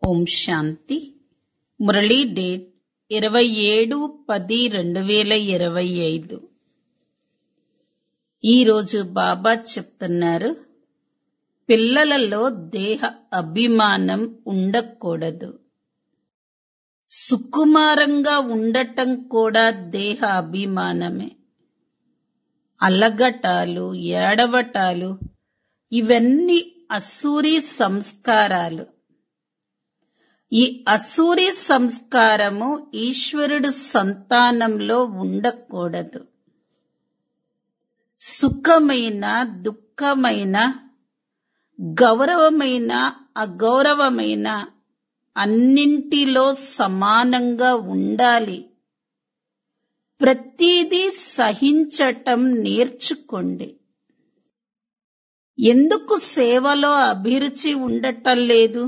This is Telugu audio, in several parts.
ఓం శాంతి మురళీ డేట్ ఇరవై ఏడు పది రెండు వేల ఇరవై ఐదు ఈరోజు బాబా చెప్తున్నారు పిల్లలలో దేహ అభిమానం ఉండకూడదు సుకుమారంగా ఉండటం కూడా దేహ అభిమానమే అలగటాలు ఏడవటాలు ఇవన్నీ అసూరి సంస్కారాలు ఈ అసూరి సంస్కారము ఈశ్వరుడు సంతానంలో ఉండకూడదు సుఖమైన దుఃఖమైన గౌరవమైన అగౌరవమైన అన్నింటిలో సమానంగా ఉండాలి ప్రతిదీ సహించటం నేర్చుకోండి ఎందుకు సేవలో అభిరుచి ఉండటం లేదు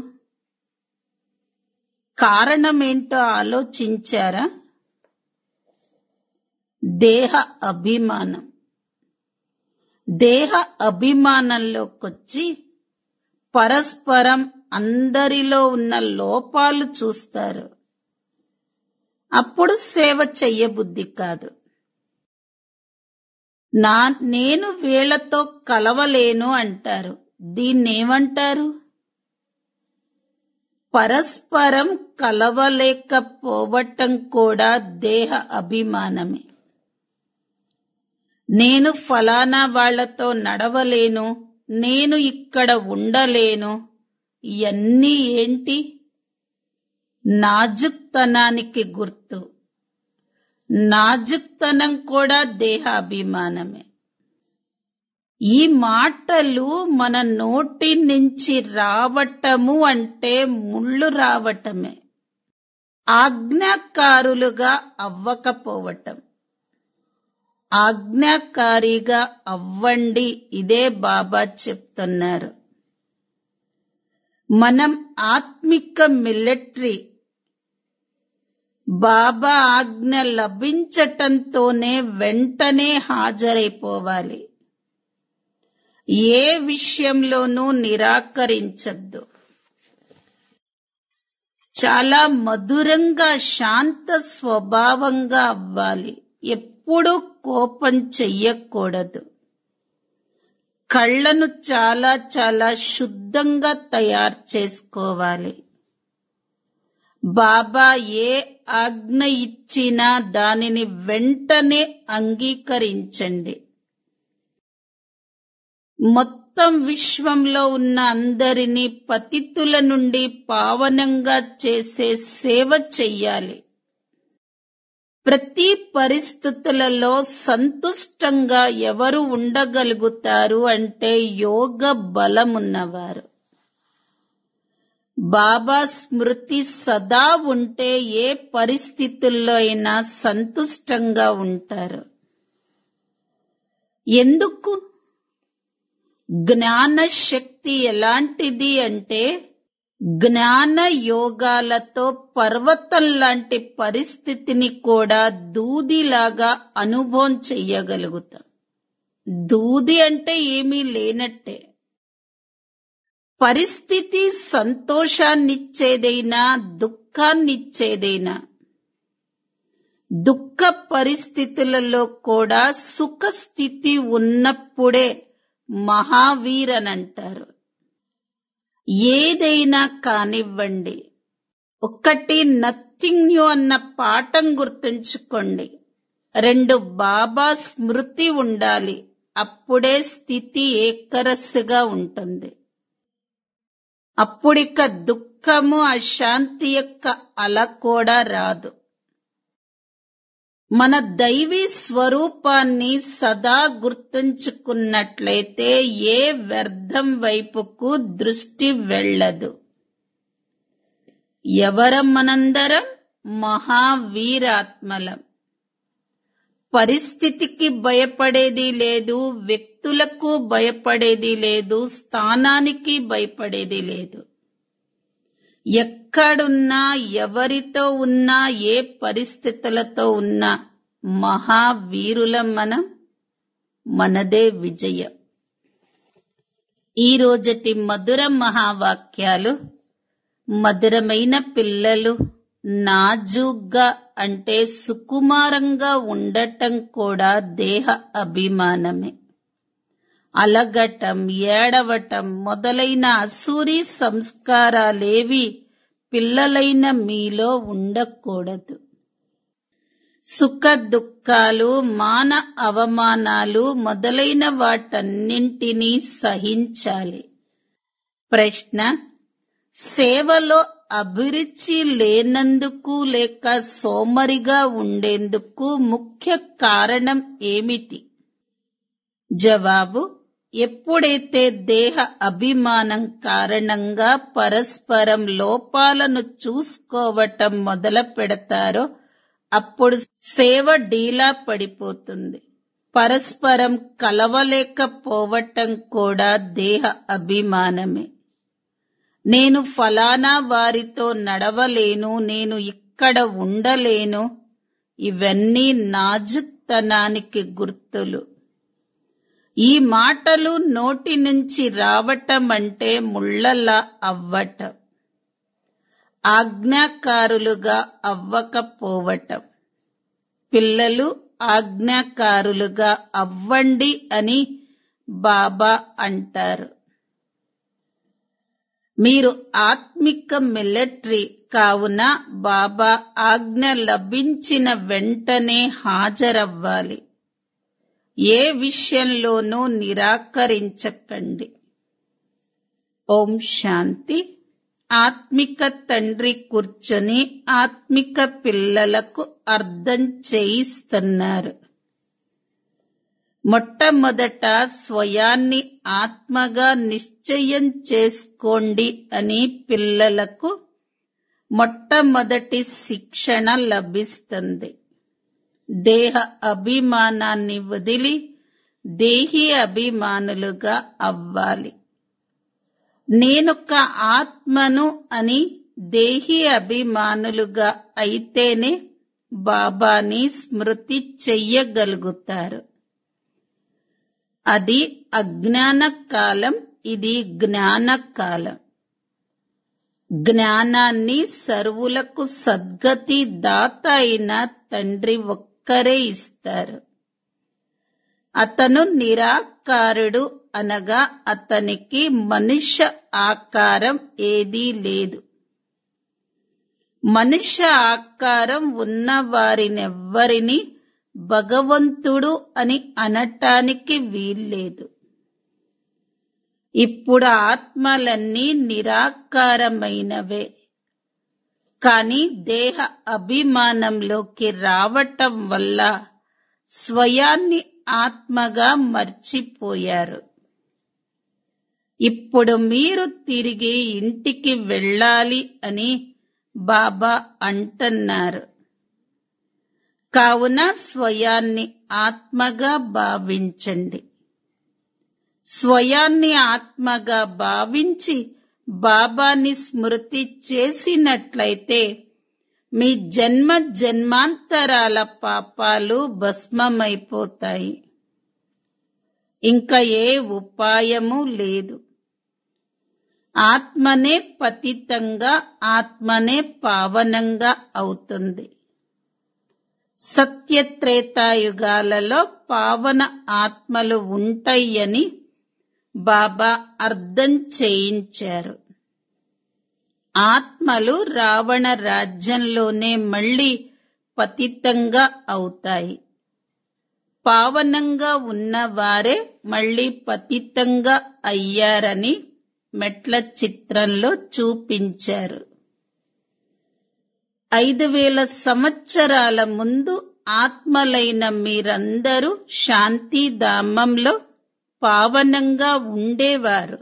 కారణమేంటో ఆలోచించారా దేహ అభిమానం దేహ అభిమానంలోకొచ్చి పరస్పరం అందరిలో ఉన్న లోపాలు చూస్తారు అప్పుడు సేవ చెయ్యబుద్ధి కాదు నా నేను వీళ్లతో కలవలేను అంటారు దీన్నేమంటారు పరస్పరం కలవలేకపోవటం కూడా దేహ అభిమానమే నేను ఫలానా వాళ్లతో నడవలేను నేను ఇక్కడ ఉండలేను ఇవన్నీ ఏంటి నాజుక్తనానికి గుర్తు నాజుక్తనం కూడా దేహాభిమానమే ఈ మాటలు మన నోటి నుంచి రావటము అంటే ముళ్ళు రావటమే ఆజ్ఞాకారులుగా అవ్వకపోవటం ఆజ్ఞాకారిగా అవ్వండి ఇదే బాబా చెప్తున్నారు మనం ఆత్మిక మిలిటరీ బాబా ఆజ్ఞ లభించటంతోనే వెంటనే హాజరైపోవాలి ఏ విషయంలోనూ నిరాకరించద్దు చాలా మధురంగా శాంత స్వభావంగా అవ్వాలి ఎప్పుడూ కోపం చెయ్యకూడదు కళ్ళను చాలా చాలా శుద్ధంగా తయారు చేసుకోవాలి బాబా ఏ ఆజ్ఞ ఇచ్చినా దానిని వెంటనే అంగీకరించండి మొత్తం విశ్వంలో ఉన్న అందరినీ పతితుల నుండి పావనంగా చేసే సేవ చెయ్యాలి ప్రతి పరిస్థితులలో సంతుష్టంగా ఎవరు ఉండగలుగుతారు అంటే యోగ బలమున్నవారు బాబా స్మృతి సదా ఉంటే ఏ పరిస్థితుల్లో అయినా సంతుష్టంగా ఉంటారు ఎందుకు జ్ఞాన శక్తి ఎలాంటిది అంటే జ్ఞాన యోగాలతో పర్వతం లాంటి పరిస్థితిని కూడా దూదిలాగా అనుభవం చెయ్యగలుగుతాం దూది అంటే ఏమీ లేనట్టే పరిస్థితి సంతోషాన్నిచ్చేదైనా దుఃఖాన్నిచ్చేదైనా దుఃఖ పరిస్థితులలో కూడా సుఖ స్థితి ఉన్నప్పుడే మహావీర్ అని అంటారు ఏదైనా కానివ్వండి ఒక్కటి నథింగ్ న్యూ అన్న పాఠం గుర్తుంచుకోండి రెండు బాబా స్మృతి ఉండాలి అప్పుడే స్థితి ఏకరస్సుగా ఉంటుంది అప్పుడిక దుఃఖము అశాంతి యొక్క అల కూడా రాదు మన దైవీ స్వరూపాన్ని సదా గుర్తుంచుకున్నట్లయితే ఏ వ్యర్థం వైపుకు దృష్టి వెళ్ళదు ఎవరం మనందరం మహావీరాత్మలం పరిస్థితికి భయపడేది లేదు వ్యక్తులకు భయపడేది లేదు స్థానానికి భయపడేది లేదు ఎక్కడున్నా ఎవరితో ఉన్నా ఏ పరిస్థితులతో ఉన్నా మహావీరులం మనం మనదే విజయం ఈ రోజటి మధుర మహావాక్యాలు మధురమైన పిల్లలు నాజూగ్గా అంటే సుకుమారంగా ఉండటం కూడా దేహ అభిమానమే అలగటం ఏడవటం మొదలైన అసూరి సంస్కారాలేవి పిల్లలైన మీలో ఉండకూడదు సుఖ దుఃఖాలు మాన అవమానాలు మొదలైన వాటన్నింటినీ సహించాలి ప్రశ్న సేవలో అభిరుచి లేనందుకు లేక సోమరిగా ఉండేందుకు ముఖ్య కారణం ఏమిటి జవాబు ఎప్పుడైతే దేహ అభిమానం కారణంగా పరస్పరం లోపాలను చూసుకోవటం మొదలు పెడతారో అప్పుడు సేవ డీలా పడిపోతుంది పరస్పరం కలవలేకపోవటం కూడా దేహ అభిమానమే నేను ఫలానా వారితో నడవలేను నేను ఇక్కడ ఉండలేను ఇవన్నీ నాజుక్తనానికి గుర్తులు ఈ మాటలు నోటి నుంచి రావటం అంటే ముళ్ళలా అవ్వటం ఆజ్ఞాకారులుగా అవ్వకపోవటం పిల్లలు ఆజ్ఞాకారులుగా అవ్వండి అని బాబా అంటారు మీరు ఆత్మిక మిలిటరీ కావున బాబా ఆజ్ఞ లభించిన వెంటనే హాజరవ్వాలి ఏ విషయంలోనూ నిరాకరించకండి ఓం శాంతి ఆత్మిక తండ్రి కూర్చొని ఆత్మిక పిల్లలకు అర్థం చేయిస్తున్నారు మొట్టమొదట స్వయాన్ని ఆత్మగా నిశ్చయం చేసుకోండి అని పిల్లలకు మొట్టమొదటి శిక్షణ లభిస్తుంది దేహ అభిమానాన్ని వదిలి దేహి అభిమానులుగా అవ్వాలి నేనొక ఆత్మను అని దేహి అభిమానులుగా అయితేనే బాబాని స్మృతి చెయ్యగలుగుతారు అది అజ్ఞాన కాలం ఇది జ్ఞాన కాలం జ్ఞానాన్ని సర్వులకు సద్గతి దాత అయిన తండ్రి ఒక్కరే ఇస్తారు అతను నిరాకారుడు అనగా అతనికి మనుష్య ఆకారం ఏదీ లేదు మనుష్య ఆకారం ఉన్న వారినెవ్వరిని భగవంతుడు అని అనటానికి వీల్లేదు ఇప్పుడు ఆత్మలన్నీ నిరాకారమైనవే కాని దేహ అభిమానంలోకి రావటం వల్ల స్వయాన్ని ఆత్మగా మర్చిపోయారు ఇప్పుడు మీరు తిరిగి ఇంటికి వెళ్ళాలి అని బాబా అంటున్నారు కావున స్వయాన్ని ఆత్మగా భావించండి స్వయాన్ని ఆత్మగా భావించి బాబాని స్మృతి చేసినట్లయితే మీ జన్మ జన్మాంతరాల పాపాలు భస్మమైపోతాయి ఇంకా ఏ ఉపాయము లేదు ఆత్మనే పతితంగా ఆత్మనే పావనంగా అవుతుంది సత్యత్రేతాయుగాలలో పావన ఆత్మలు ఉంటాయని బాబా అర్థం చేయించారు ఆత్మలు రావణ రాజ్యంలోనే మళ్ళీ పతితంగా అవుతాయి పావనంగా ఉన్నవారే మళ్ళీ పతితంగా అయ్యారని మెట్ల చిత్రంలో చూపించారు ఐదు వేల సంవత్సరాల ముందు ఆత్మలైన మీరందరూ శాంతిధామంలో పావనంగా ఉండేవారు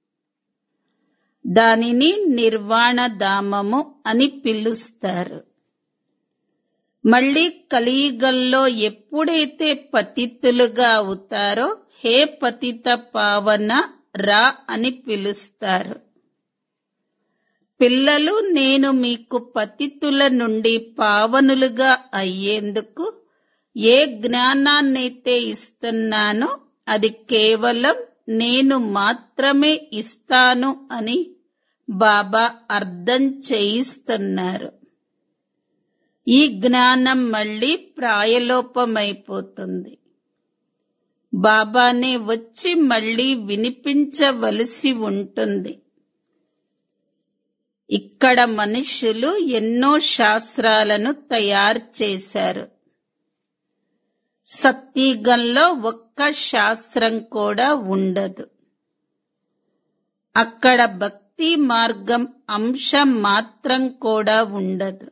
దానిని నిర్వాణ ధామము అని పిలుస్తారు మళ్ళీ కలియుగంలో ఎప్పుడైతే పతితులుగా అవుతారో హే పతిత పావన రా అని పిలుస్తారు పిల్లలు నేను మీకు పతితుల నుండి పావనులుగా అయ్యేందుకు ఏ జ్ఞానాన్నైతే ఇస్తున్నానో అది కేవలం నేను మాత్రమే ఇస్తాను అని బాబా అర్థం చేయిస్తున్నారు ఈ జ్ఞానం మళ్ళీ ప్రాయలోపమైపోతుంది బాబానే వచ్చి మళ్ళీ వినిపించవలసి ఉంటుంది ఇక్కడ మనుషులు ఎన్నో శాస్త్రాలను తయారు చేశారు సత్యగంలో ఒక్క శాస్త్రం కూడా ఉండదు అక్కడ భక్తి మార్గం అంశం మాత్రం కూడా ఉండదు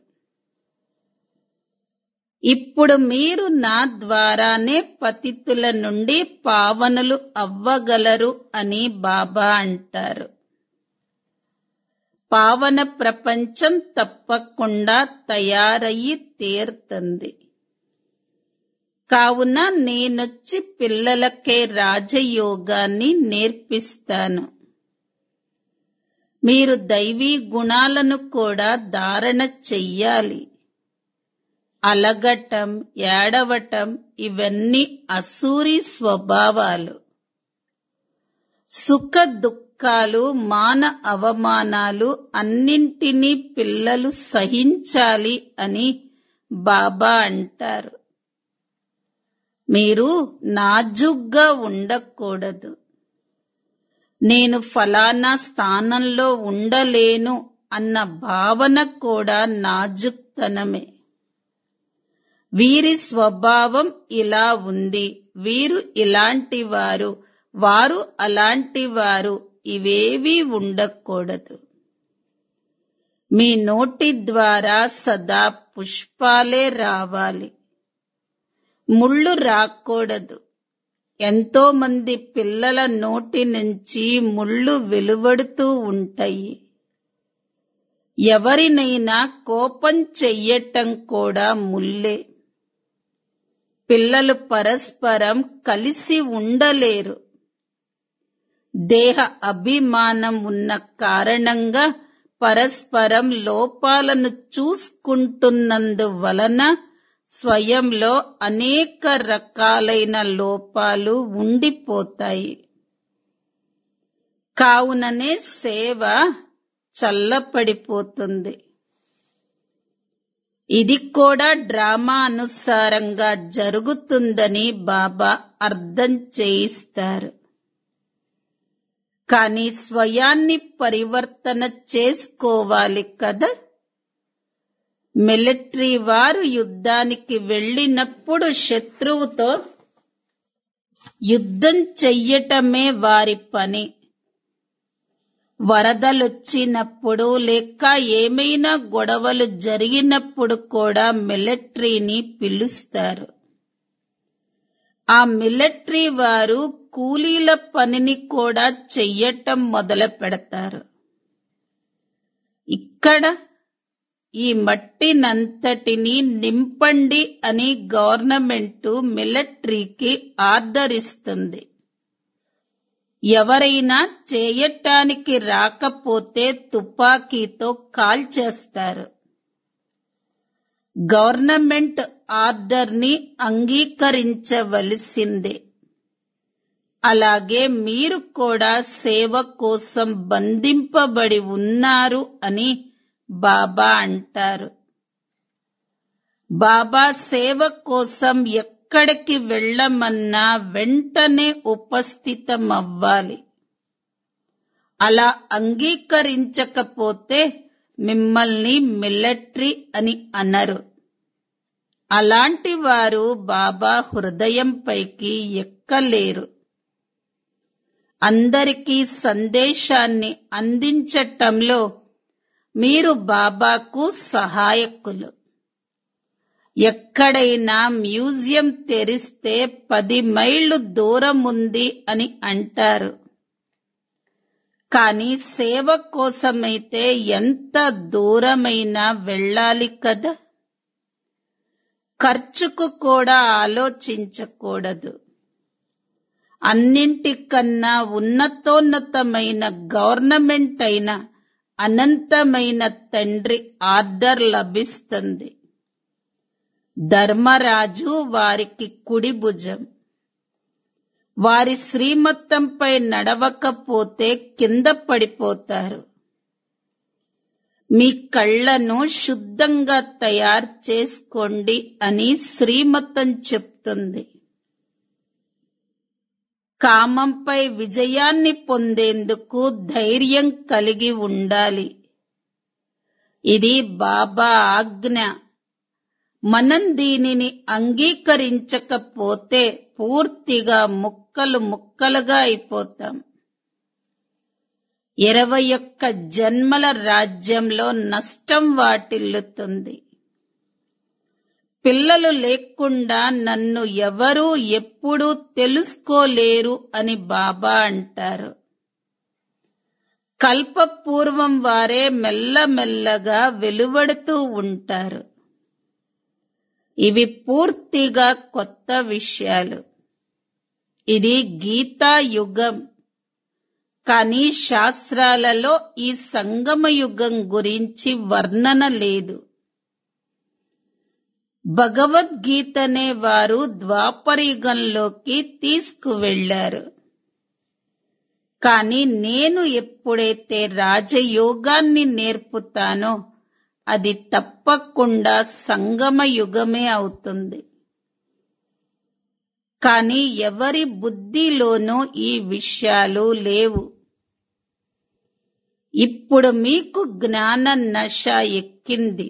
ఇప్పుడు మీరు నా ద్వారానే పతితుల నుండి పావనులు అవ్వగలరు అని బాబా అంటారు పావన ప్రపంచం తప్పకుండా తయారయ్యి తీరుతుంది కావున నేనొచ్చి పిల్లలకే రాజయోగాన్ని నేర్పిస్తాను మీరు దైవీ గుణాలను కూడా ధారణ చెయ్యాలి అలగటం ఏడవటం ఇవన్నీ అసూరి స్వభావాలు సుఖ దుఃఖాలు మాన అవమానాలు అన్నింటినీ పిల్లలు సహించాలి అని బాబా అంటారు మీరు నాజుగ్గా ఉండకూడదు నేను ఫలానా స్థానంలో ఉండలేను అన్న భావన కూడా నాజుక్తనమే వీరి స్వభావం ఇలా ఉంది వీరు ఇలాంటి వారు వారు అలాంటి వారు ఇవేవీ ఉండకూడదు మీ నోటి ద్వారా సదా పుష్పాలే రావాలి ముళ్ళు రాకూడదు ఎంతో మంది పిల్లల నోటి నుంచి ముళ్ళు వెలువడుతూ ఉంటాయి ఎవరినైనా కోపం చెయ్యటం కూడా ముల్లే పిల్లలు పరస్పరం కలిసి ఉండలేరు దేహ అభిమానం ఉన్న కారణంగా పరస్పరం లోపాలను చూసుకుంటున్నందువలన స్వయంలో అనేక రకాలైన లోపాలు ఉండిపోతాయి కావుననే సేవ చల్లపడిపోతుంది ఇది కూడా డ్రామా అనుసారంగా జరుగుతుందని బాబా అర్థం చేయిస్తారు కానీ స్వయాన్ని పరివర్తన చేసుకోవాలి కదా మిలిటరీ వారు యుద్ధానికి వెళ్ళినప్పుడు శత్రువుతో యుద్ధం చెయ్యటమే వారి పని వరదలొచ్చినప్పుడు లేక ఏమైనా గొడవలు జరిగినప్పుడు కూడా మిలిటరీని పిలుస్తారు ఆ మిలిటరీ వారు కూలీల పనిని కూడా చెయ్యటం మొదలు పెడతారు ఇక్కడ ఈ మట్టినంతటిని నింపండి అని గవర్నమెంట్ మిలిటరీకి ఆర్డర్ ఇస్తుంది ఎవరైనా చేయటానికి రాకపోతే తుపాకీతో కాల్చేస్తారు గవర్నమెంట్ ఆర్డర్ ని అంగీకరించవలసిందే అలాగే మీరు కూడా సేవ కోసం బంధింపబడి ఉన్నారు అని బాబా అంటారు బాబా సేవ కోసం ఎక్కడికి వెళ్ళమన్నా వెంటనే ఉపస్థితమవ్వాలి అలా అంగీకరించకపోతే మిమ్మల్ని మిలిటరీ అని అనరు అలాంటి వారు బాబా హృదయంపైకి ఎక్కలేరు అందరికీ సందేశాన్ని అందించటంలో మీరు బాబాకు సహాయకులు ఎక్కడైనా మ్యూజియం తెరిస్తే పది మైళ్ళు దూరం ఉంది అని అంటారు కానీ సేవ కోసమైతే ఎంత దూరమైనా వెళ్ళాలి కదా ఖర్చుకు కూడా ఆలోచించకూడదు అన్నింటికన్నా ఉన్నతోన్నతమైన గవర్నమెంట్ అయిన అనంతమైన తండ్రి ఆర్డర్ లభిస్తుంది ధర్మరాజు వారికి కుడి భుజం వారి శ్రీమత్తంపై నడవకపోతే కింద పడిపోతారు మీ కళ్ళను శుద్ధంగా తయారు చేసుకోండి అని శ్రీమతం చెప్తుంది కామంపై విజయాన్ని పొందేందుకు ధైర్యం కలిగి ఉండాలి ఇది బాబా ఆజ్ఞ మనం దీనిని అంగీకరించకపోతే పూర్తిగా ముక్కలు ముక్కలుగా అయిపోతాం ఇరవై ఒక్క జన్మల రాజ్యంలో నష్టం వాటిల్లుతుంది పిల్లలు లేకుండా నన్ను ఎవరూ ఎప్పుడూ తెలుసుకోలేరు అని బాబా అంటారు కల్పపూర్వం వారే మెల్లమెల్లగా వెలువడుతూ ఉంటారు ఇవి పూర్తిగా కొత్త విషయాలు ఇది గీతా యుగం కానీ శాస్త్రాలలో ఈ సంగమ యుగం గురించి వర్ణన లేదు భగవద్గీతనే వారు ద్వాపరయుగంలోకి తీసుకువెళ్లారు కానీ నేను ఎప్పుడైతే రాజయోగాన్ని నేర్పుతానో అది తప్పకుండా సంగమ యుగమే అవుతుంది కానీ ఎవరి బుద్ధిలోనూ ఈ విషయాలు లేవు ఇప్పుడు మీకు జ్ఞాన నశ ఎక్కింది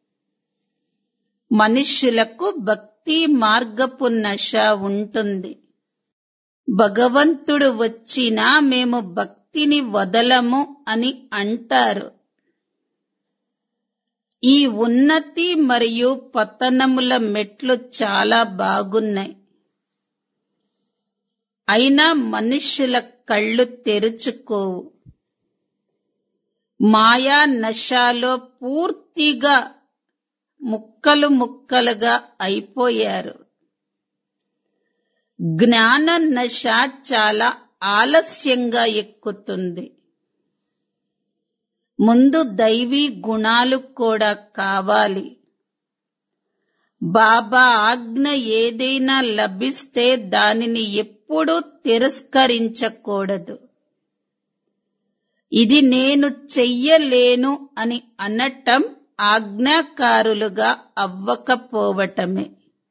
మనుష్యులకు భక్తి మార్గపు నశ ఉంటుంది భగవంతుడు వచ్చినా మేము భక్తిని వదలము అని అంటారు ఈ ఉన్నతి మరియు పతనముల మెట్లు చాలా బాగున్నాయి అయినా మనుష్యుల కళ్ళు తెరుచుకోవు మాయా నశాలో పూర్తిగా ముక్కలు ముక్కలుగా అయిపోయారు జ్ఞాన నశ చాలా ఆలస్యంగా ఎక్కుతుంది ముందు దైవీ గుణాలు కూడా కావాలి బాబా ఆజ్ఞ ఏదైనా లభిస్తే దానిని ఎప్పుడూ తిరస్కరించకూడదు ఇది నేను చెయ్యలేను అని అనటం ఆజ్ఞాకారులుగా అవ్వకపోవటమే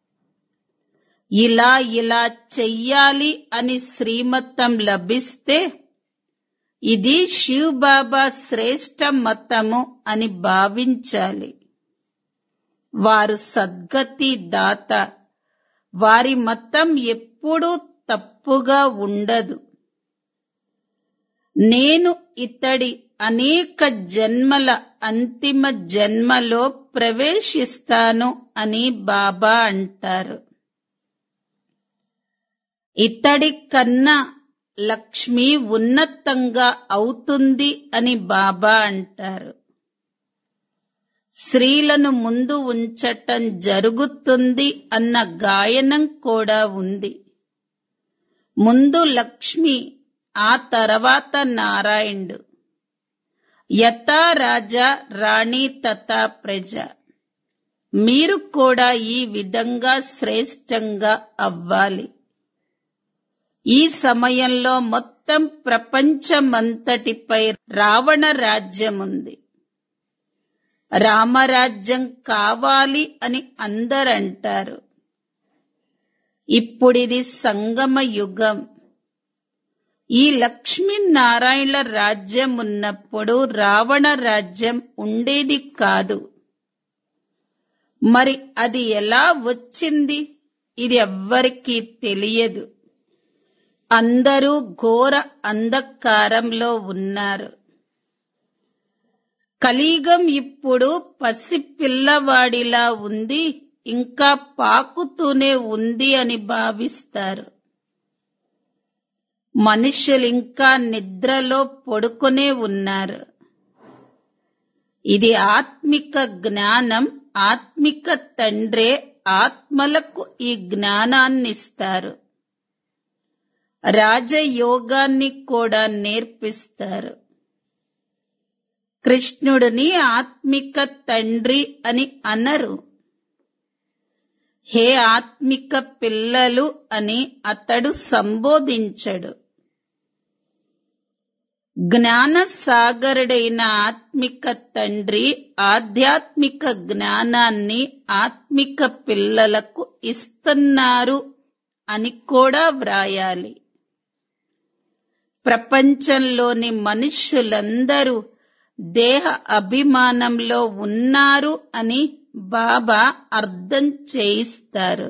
ఇలా ఇలా చెయ్యాలి అని శ్రీమతం లభిస్తే ఇది శివ్ బాబా శ్రేష్ట మతము అని భావించాలి వారు సద్గతి దాత వారి మతం ఎప్పుడూ తప్పుగా ఉండదు నేను ఇతడి అనేక జన్మల అంతిమ జన్మలో ప్రవేశిస్తాను అని బాబా అంటారు ఇతడి కన్నా లక్ష్మి ఉన్నతంగా అవుతుంది అని బాబా అంటారు స్త్రీలను ముందు ఉంచటం జరుగుతుంది అన్న గాయనం కూడా ఉంది ముందు లక్ష్మి ఆ తర్వాత నారాయణుడు యథా రాజా రాణి తథా ప్రజ మీరు కూడా ఈ విధంగా శ్రేష్టంగా అవ్వాలి ఈ సమయంలో మొత్తం ప్రపంచమంతటిపై రావణ రాజ్యముంది రామరాజ్యం కావాలి అని అందరంటారు ఇప్పుడిది సంగమ యుగం ఈ లక్ష్మీనారాయణల రాజ్యం ఉన్నప్పుడు రావణ రాజ్యం ఉండేది కాదు మరి అది ఎలా వచ్చింది ఇది ఎవ్వరికీ తెలియదు అందరూ ఘోర అంధకారంలో ఉన్నారు కలియుగం ఇప్పుడు పసిపిల్లవాడిలా ఉంది ఇంకా పాకుతూనే ఉంది అని భావిస్తారు మనుషులు ఇంకా నిద్రలో పడుకునే ఉన్నారు ఇది ఆత్మిక జ్ఞానం ఆత్మిక తండ్రే ఆత్మలకు ఈ జ్ఞానాన్నిస్తారు రాజయోగాన్ని కూడా నేర్పిస్తారు కృష్ణుడిని ఆత్మిక తండ్రి అని అనరు హే ఆత్మిక పిల్లలు అని అతడు సంబోధించడు జ్ఞాన సాగరుడైన ఆత్మిక తండ్రి ఆధ్యాత్మిక జ్ఞానాన్ని ఆత్మిక పిల్లలకు ఇస్తున్నారు అని కూడా వ్రాయాలి ప్రపంచంలోని మనుష్యులందరూ దేహ అభిమానంలో ఉన్నారు అని బాబా అర్థం చేయిస్తారు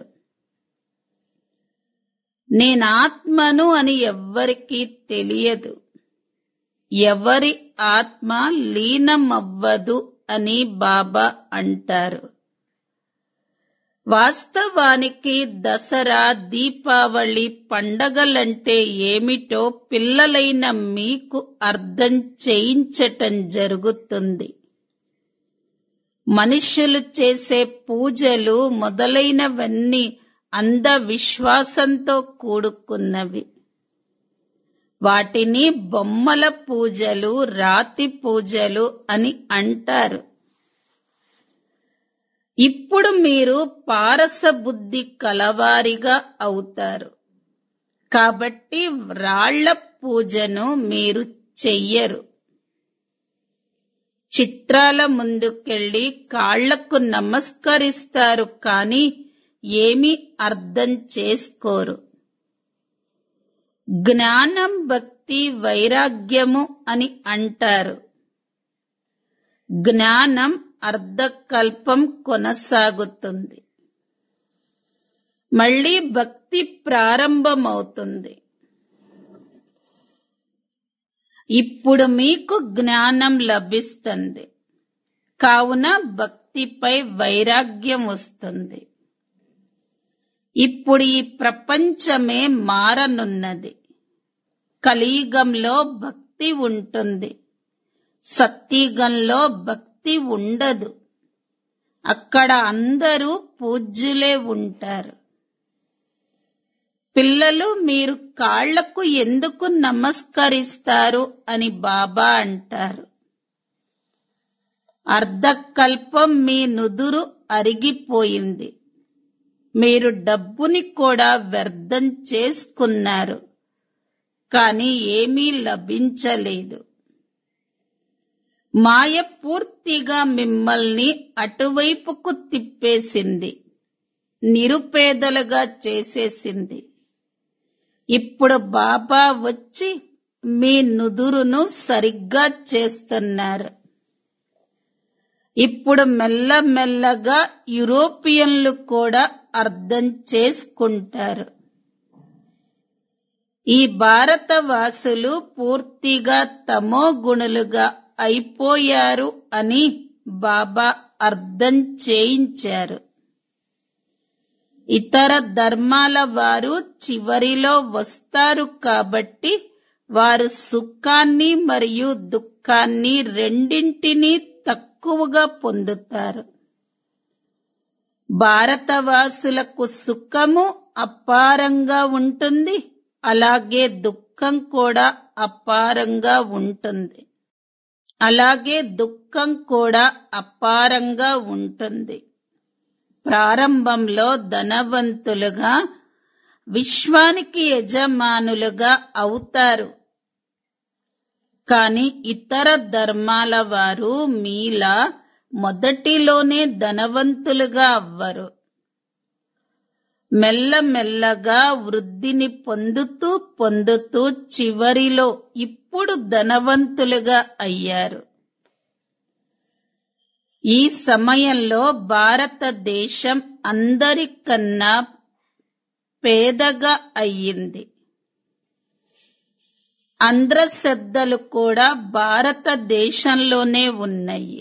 నేనాత్మను అని ఎవ్వరికీ తెలియదు ఎవరి ఆత్మ లీనమవ్వదు అని బాబా అంటారు వాస్తవానికి దసరా దీపావళి పండగలంటే ఏమిటో పిల్లలైన మీకు అర్థం చేయించటం జరుగుతుంది మనుష్యులు చేసే పూజలు మొదలైనవన్నీ అంధవిశ్వాసంతో కూడుకున్నవి వాటిని బొమ్మల పూజలు రాతి పూజలు అని అంటారు ఇప్పుడు మీరు పారస బుద్ధి కలవారిగా అవుతారు కాబట్టి రాళ్ల పూజను మీరు చెయ్యరు చిత్రాల ముందుకెళ్ళి కాళ్లకు నమస్కరిస్తారు కానీ ఏమీ అర్థం చేసుకోరు జ్ఞానం భక్తి వైరాగ్యము అని అంటారు జ్ఞానం అర్ధకల్పం కొనసాగుతుంది మళ్ళీ భక్తి ప్రారంభమవుతుంది ఇప్పుడు మీకు జ్ఞానం లభిస్తుంది కావున భక్తిపై వైరాగ్యం వస్తుంది ఇప్పుడు ఈ ప్రపంచమే మారనున్నది కలియుగంలో భక్తి ఉంటుంది సత్యుగంలో భక్తి ఉండదు అక్కడ అందరూ పూజ్యులే ఉంటారు పిల్లలు మీరు కాళ్లకు ఎందుకు నమస్కరిస్తారు అని బాబా అంటారు అర్ధకల్పం మీ నుదురు అరిగిపోయింది మీరు డబ్బుని కూడా వ్యర్థం చేసుకున్నారు కానీ ఏమీ లభించలేదు మాయ పూర్తిగా మిమ్మల్ని అటువైపుకు తిప్పేసింది నిరుపేదలుగా చేసేసింది ఇప్పుడు బాబా వచ్చి మీ నుదురును సరిగ్గా చేస్తున్నారు ఇప్పుడు మెల్లమెల్లగా యూరోపియన్లు కూడా అర్థం చేసుకుంటారు ఈ భారతవాసులు పూర్తిగా తమో గుణులుగా అయిపోయారు అని బాబా అర్థం చేయించారు ఇతర ధర్మాల వారు చివరిలో వస్తారు కాబట్టి వారు సుఖాన్ని మరియు దుఃఖాన్ని రెండింటినీ తక్కువగా పొందుతారు భారతవాసులకు సుఖము అపారంగా ఉంటుంది అలాగే దుఃఖం కూడా అపారంగా ఉంటుంది అలాగే దుఃఖం కూడా అపారంగా ఉంటుంది ప్రారంభంలో ధనవంతులుగా విశ్వానికి యజమానులుగా అవుతారు కాని ఇతర ధర్మాల వారు మీలా మొదటిలోనే ధనవంతులుగా అవ్వరు మెల్లమెల్లగా వృద్ధిని పొందుతూ పొందుతూ చివరిలో ఇప్పుడు ధనవంతులుగా అయ్యారు ఈ సమయంలో భారతదేశం అందరికన్నా పేదగా అయ్యింది అంధ్రశ్రద్ధలు కూడా భారతదేశంలోనే ఉన్నాయి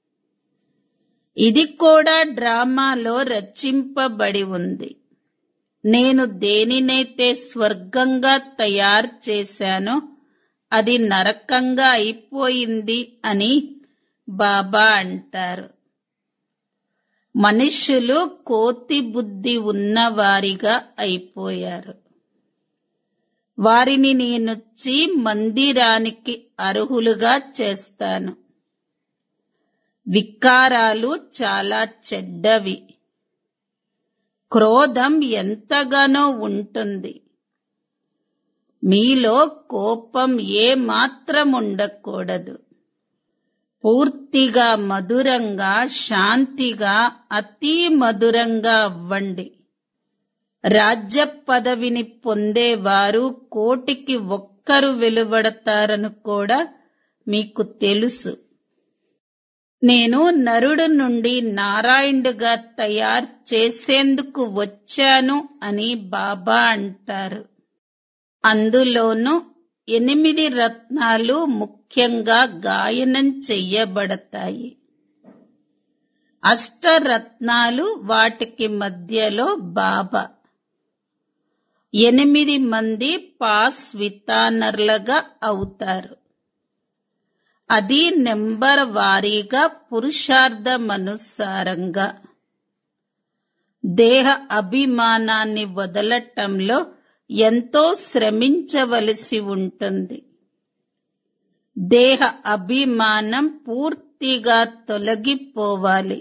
ఇది కూడా డ్రామాలో రచింపబడి ఉంది నేను దేనినైతే స్వర్గంగా తయారు చేశానో అది నరకంగా అయిపోయింది అని బాబా అంటారు మనుష్యులు కోతి బుద్ధి ఉన్నవారిగా అయిపోయారు వారిని నేనొచ్చి మందిరానికి అర్హులుగా చేస్తాను వికారాలు చాలా చెడ్డవి క్రోధం ఎంతగానో ఉంటుంది మీలో కోపం ఏ మాత్రం ఉండకూడదు పూర్తిగా మధురంగా శాంతిగా అతి మధురంగా అవ్వండి రాజ్య పదవిని పొందేవారు కోటికి ఒక్కరు వెలువడతారని కూడా మీకు తెలుసు నేను నరుడు నుండి నారాయణుడుగా తయారు చేసేందుకు వచ్చాను అని బాబా అంటారు అందులోనూ ఎనిమిది రత్నాలు ముఖ్యంగా గాయనం చెయ్యబడతాయి అష్టరత్నాలు వాటికి మధ్యలో బాబా ఎనిమిది మంది పాస్ వితానర్లుగా అవుతారు అది నెంబర్ వారీగా పురుషార్థమనుసారంగా దేహ అభిమానాన్ని వదలటంలో ఎంతో శ్రమించవలసి ఉంటుంది దేహ అభిమానం పూర్తిగా తొలగిపోవాలి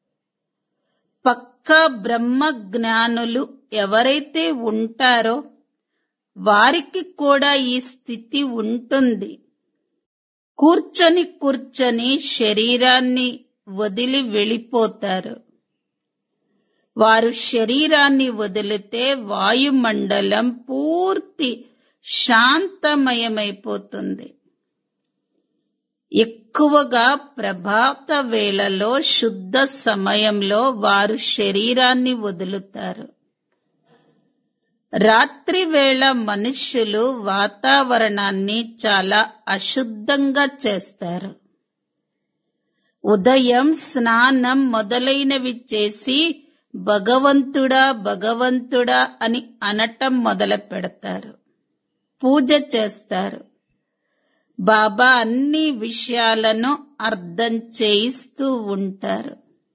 పక్కా బ్రహ్మ జ్ఞానులు ఎవరైతే ఉంటారో వారికి కూడా ఈ స్థితి ఉంటుంది కూర్చొని కూర్చొని శరీరాన్ని వదిలి వెళ్ళిపోతారు వారు శరీరాన్ని వదిలితే వాయుమండలం పూర్తి శాంతమయమైపోతుంది ఎక్కువగా ప్రభాత వేళలో శుద్ధ సమయంలో వారు శరీరాన్ని వదులుతారు రాత్రి వేళ మనుష్యులు వాతావరణాన్ని చాలా అశుద్ధంగా చేస్తారు ఉదయం స్నానం మొదలైనవి చేసి భగవంతుడా భగవంతుడా అని అనటం మొదలు పెడతారు పూజ చేస్తారు బాబా అన్ని విషయాలను అర్థం చేయిస్తూ ఉంటారు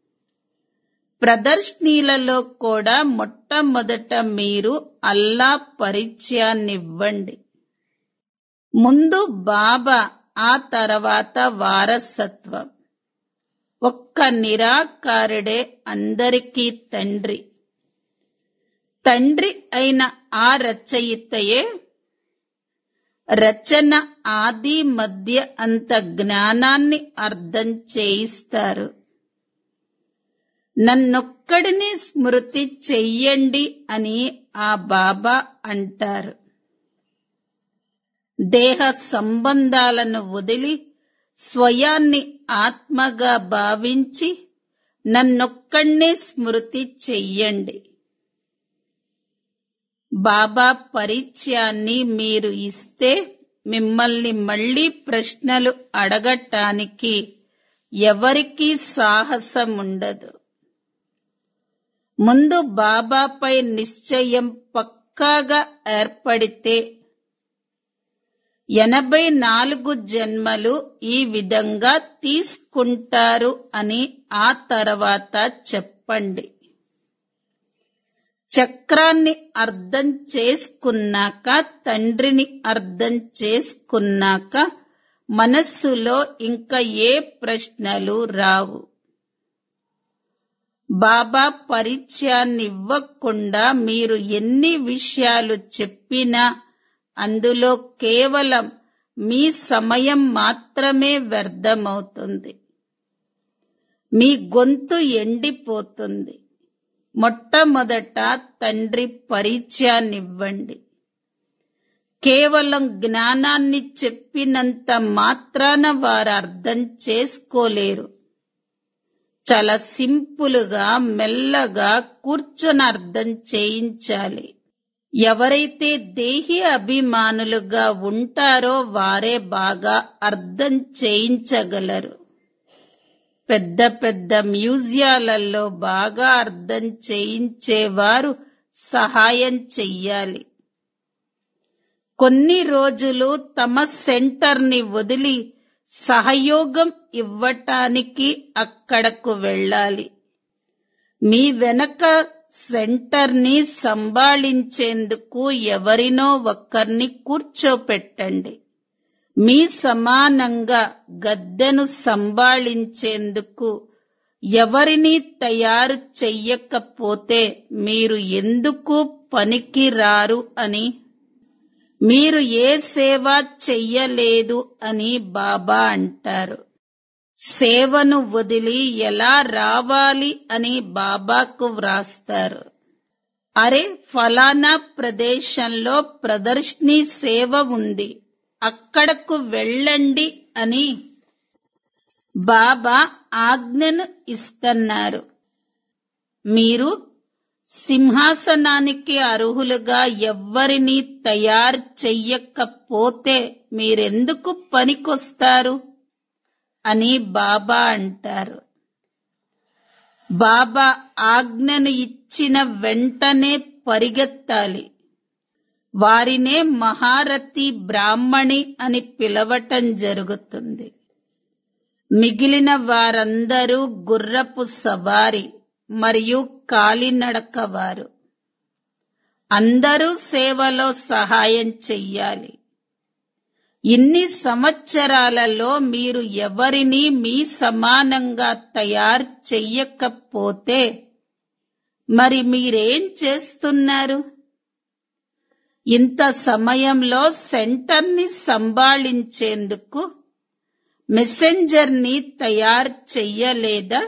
ప్రదర్శనీలలో కూడా మొట్టమొదట మీరు అల్లా పరిచయాన్నివ్వండి ముందు బాబా ఆ తర్వాత వారసత్వం ఒక్క నిరాకారుడే అందరికీ తండ్రి తండ్రి అయిన ఆ రచయితయే రచన ఆది మధ్య అంత జ్ఞానాన్ని అర్థం చేయిస్తారు నన్నొక్కడిని స్మృతి చెయ్యండి అని ఆ బాబా అంటారు దేహ సంబంధాలను వదిలి స్వయాన్ని ఆత్మగా భావించి నన్నొక్కడినే స్మృతి చెయ్యండి బాబా పరిచయాన్ని మీరు ఇస్తే మిమ్మల్ని మళ్ళీ ప్రశ్నలు అడగటానికి ఎవరికీ సాహసం ఉండదు ముందు బాబాపై నిశ్చయం పక్కాగా ఏర్పడితే ఎనభై నాలుగు జన్మలు ఈ విధంగా తీసుకుంటారు అని ఆ తర్వాత చెప్పండి చక్రాన్ని అర్థం చేసుకున్నాక తండ్రిని అర్థం చేసుకున్నాక మనస్సులో ఇంకా ఏ ప్రశ్నలు రావు బాబా పరిచయాన్ని ఇవ్వకుండా మీరు ఎన్ని విషయాలు చెప్పినా అందులో కేవలం మీ సమయం మాత్రమే వ్యర్థమవుతుంది మీ గొంతు ఎండిపోతుంది మొట్టమొదట తండ్రి పరిచయాన్నివ్వండి కేవలం జ్ఞానాన్ని చెప్పినంత మాత్రాన వారు అర్థం చేసుకోలేరు చాలా సింపుల్గా మెల్లగా కూర్చొని అర్థం చేయించాలి ఎవరైతే దేహి అభిమానులుగా ఉంటారో వారే బాగా అర్థం చేయించగలరు పెద్ద పెద్ద మ్యూజియాలలో బాగా అర్థం చేయించేవారు సహాయం చెయ్యాలి కొన్ని రోజులు తమ సెంటర్ని వదిలి సహయోగం ఇవ్వటానికి అక్కడకు వెళ్ళాలి మీ వెనక సెంటర్ని సంభాళించేందుకు ఎవరినో ఒక్కరిని కూర్చోపెట్టండి మీ సమానంగా గద్దెను సంభాళించేందుకు ఎవరిని తయారు చెయ్యకపోతే మీరు ఎందుకు పనికి రారు అని మీరు ఏ సేవ చెయ్యలేదు అని బాబా అంటారు సేవను వదిలి ఎలా రావాలి అని బాబాకు వ్రాస్తారు అరే ఫలానా ప్రదేశంలో ప్రదర్శిని సేవ ఉంది అక్కడకు వెళ్ళండి అని బాబా ఆజ్ఞను ఇస్తున్నారు మీరు సింహాసనానికి అర్హులుగా ఎవ్వరిని తయారు చెయ్యకపోతే మీరెందుకు పనికొస్తారు అని బాబా అంటారు బాబా ఆజ్ఞను ఇచ్చిన వెంటనే పరిగెత్తాలి వారినే మహారథి బ్రాహ్మణి అని పిలవటం జరుగుతుంది మిగిలిన వారందరూ గుర్రపు సవారి మరియు కాలినడక వారు అందరూ సేవలో సహాయం చెయ్యాలి ఇన్ని సంవత్సరాలలో మీరు ఎవరిని మీ సమానంగా తయారు చెయ్యకపోతే మరి మీరేం చేస్తున్నారు ఇంత సమయంలో సెంటర్ని సంభాళించేందుకు మెసెంజర్ని తయారు చెయ్యలేదా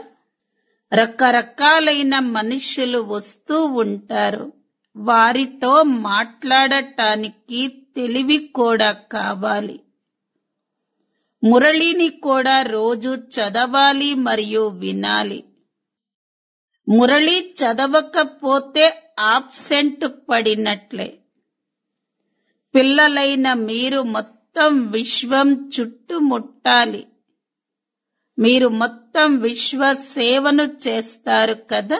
రకరకాలైన మనుషులు వస్తూ ఉంటారు వారితో మాట్లాడటానికి తెలివి కూడా కావాలి మురళిని కూడా రోజు చదవాలి మరియు వినాలి మురళి చదవకపోతే ఆబ్సెంట్ పడినట్లే పిల్లలైన మీరు మొత్తం విశ్వం చుట్టుముట్టాలి మీరు మొత్తం విశ్వ సేవను చేస్తారు కదా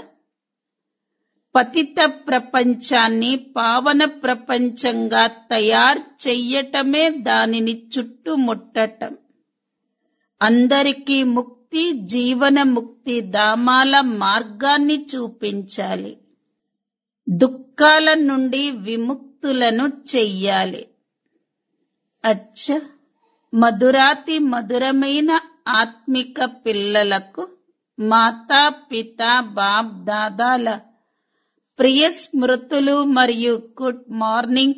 పతిత ప్రపంచాన్ని పావన ప్రపంచంగా తయారు చెయ్యటమే దానిని చుట్టుముట్టటం అందరికీ ముక్తి జీవన ముక్తి ధామాల మార్గాన్ని చూపించాలి దుఃఖాల నుండి విముక్తులను చెయ్యాలి అచ్చ మధురాతి మధురమైన ఆత్మిక పిల్లలకు మాతా పిత బాప్ దాదాల ప్రియ స్మృతులు మరియు గుడ్ మార్నింగ్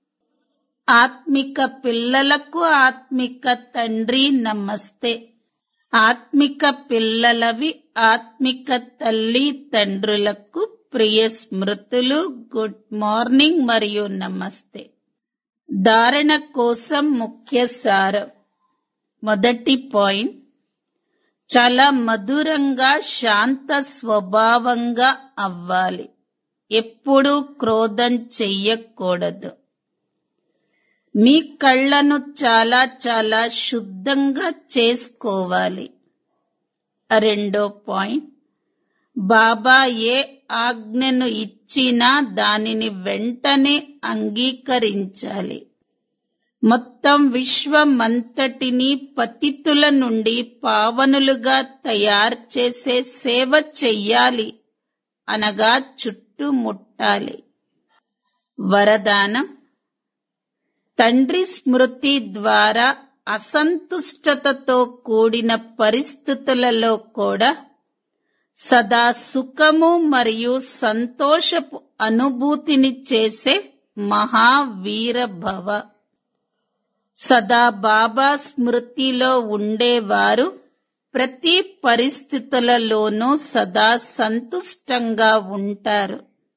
ఆత్మిక పిల్లలకు ఆత్మిక తండ్రి నమస్తే ఆత్మిక పిల్లలవి ఆత్మిక తల్లి తండ్రులకు ప్రియ స్మృతులు గుడ్ మార్నింగ్ మరియు నమస్తే ధారణ కోసం ముఖ్య సారం మొదటి పాయింట్ చాలా మధురంగా శాంత స్వభావంగా అవ్వాలి ఎప్పుడూ క్రోధం చెయ్యకూడదు మీ కళ్ళను చాలా చాలా శుద్ధంగా చేసుకోవాలి రెండో పాయింట్ బాబా ఏ ఆజ్ఞను ఇచ్చినా దానిని వెంటనే అంగీకరించాలి మొత్తం విశ్వమంతటిని పతితుల నుండి పావనులుగా తయారు చేసే సేవ చెయ్యాలి అనగా చుట్టుముట్టాలి వరదానం తండ్రి స్మృతి ద్వారా అసంతుష్టతతో కూడిన పరిస్థితులలో కూడా సదా సుఖము మరియు సంతోషపు అనుభూతిని చేసే మహావీర భవ సదా బాబా స్మృతిలో ఉండేవారు ప్రతి పరిస్థితులలోనూ సదా సంతుష్టంగా ఉంటారు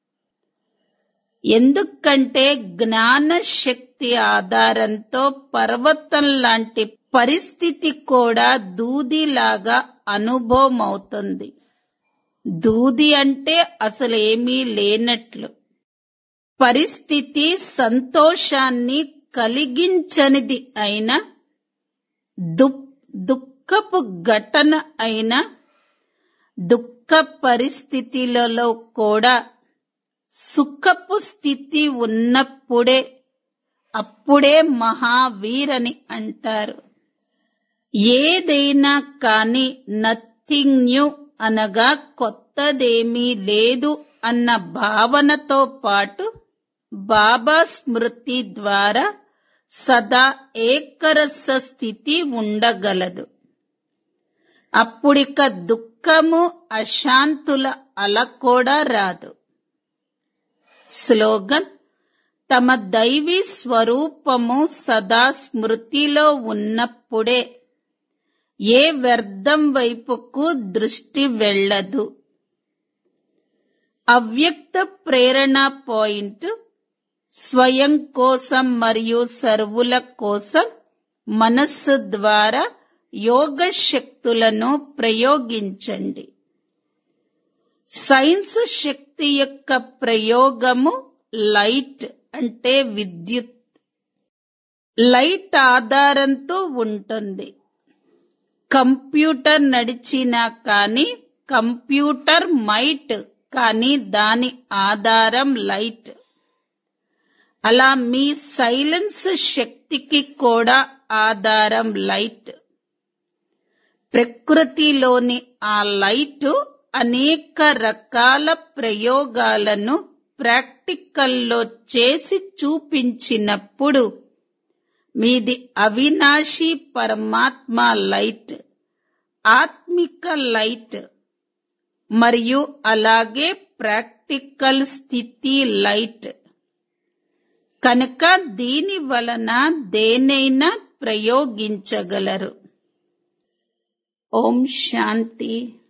ఎందుకంటే జ్ఞాన శక్తి ఆధారంతో పర్వతం లాంటి పరిస్థితి కూడా దూదిలాగా అనుభవం అవుతుంది దూది అంటే అసలు ఏమీ లేనట్లు పరిస్థితి సంతోషాన్ని కలిగించనిది అయినా దుఃఖపు ఘటన అయినా దుఃఖ పరిస్థితులలో కూడా సుఖపు స్థితి ఉన్నప్పుడే అప్పుడే మహావీరని అంటారు ఏదైనా కాని నథింగ్ న్యూ అనగా కొత్తదేమీ లేదు అన్న భావనతో పాటు బాబా స్మృతి ద్వారా సదా ఏకరస స్థితి ఉండగలదు అప్పుడిక దుఃఖము అశాంతుల అల కూడా రాదు స్లోగన్ తమ దైవీ స్వరూపము సదా స్మృతిలో ఉన్నప్పుడే ఏ వ్యర్థం వైపుకు దృష్టి వెళ్ళదు అవ్యక్త ప్రేరణ పాయింట్ స్వయం కోసం మరియు సర్వుల కోసం మనస్సు ద్వారా యోగ శక్తులను ప్రయోగించండి సైన్స్ శక్తి యొక్క ప్రయోగము లైట్ అంటే విద్యుత్ లైట్ ఆధారంతో ఉంటుంది కంప్యూటర్ నడిచినా కానీ కంప్యూటర్ మైట్ కానీ దాని ఆధారం లైట్ అలా మీ సైలెన్స్ శక్తికి కూడా ఆధారం లైట్ ప్రకృతిలోని ఆ లైట్ అనేక రకాల ప్రయోగాలను ప్రాక్టికల్లో చేసి చూపించినప్పుడు మీది అవినాశి పరమాత్మ లైట్ ఆత్మిక లైట్ మరియు అలాగే ప్రాక్టికల్ స్థితి లైట్ కనుక దీని వలన దేనైనా ప్రయోగించగలరు ఓం శాంతి